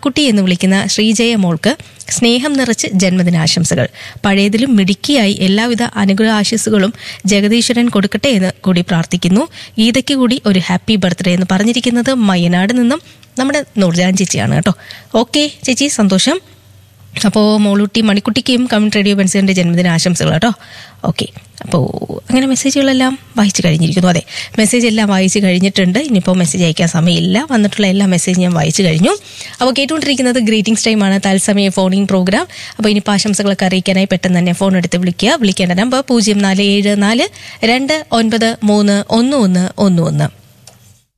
മണിക്കുട്ടി എന്ന് വിളിക്കുന്ന ശ്രീജയ മോൾക്ക് സ്നേഹം നിറച്ച് ജന്മദിനാശംസകൾ പഴയതിലും മിടുക്കിയായി എല്ലാവിധ അനുഗ്രഹാശിസുകളും ജഗദീശ്വരൻ കൊടുക്കട്ടെ എന്ന് കൂടി പ്രാർത്ഥിക്കുന്നു ഗീതയ്ക്ക് കൂടി ഒരു ഹാപ്പി ബർത്ത്ഡേ എന്ന് പറഞ്ഞിരിക്കുന്നത് മയ്യനാട് നിന്നും നമ്മുടെ നൂർജാൻ ചേച്ചിയാണ് കേട്ടോ ഓക്കെ ചേച്ചി സന്തോഷം അപ്പോൾ മോളൂട്ടി മണിക്കുട്ടിക്കും കമ്മ്യൂണിറ്റി റേഡിയോ ബെൻസിന്റെ ജന്മദിന ആശംസകൾ കേട്ടോ ഓക്കെ അപ്പോൾ അങ്ങനെ മെസ്സേജുകളെല്ലാം വായിച്ചു കഴിഞ്ഞിരിക്കുന്നു അതെ മെസ്സേജ് എല്ലാം വായിച്ചു കഴിഞ്ഞിട്ടുണ്ട് ഇനിയിപ്പോൾ മെസ്സേജ് അയക്കാൻ സമയമില്ല വന്നിട്ടുള്ള എല്ലാ മെസ്സേജും ഞാൻ വായിച്ചു കഴിഞ്ഞു അപ്പോൾ കേട്ടുകൊണ്ടിരിക്കുന്നത് ഗ്രീറ്റിംഗ്സ് ടൈമാണ് തത്സമയ ഫോണിംഗ് പ്രോഗ്രാം അപ്പോൾ ഇനിയിപ്പോൾ ആശംസകളൊക്കെ അറിയിക്കാനായി പെട്ടെന്ന് തന്നെ ഫോൺ എടുത്ത് വിളിക്കുക വിളിക്കേണ്ട നമ്പർ പൂജ്യം നാല് ഏഴ് നാല് രണ്ട് ഒൻപത് മൂന്ന് ഒന്ന് ഒന്ന് ഒന്ന് ഒന്ന്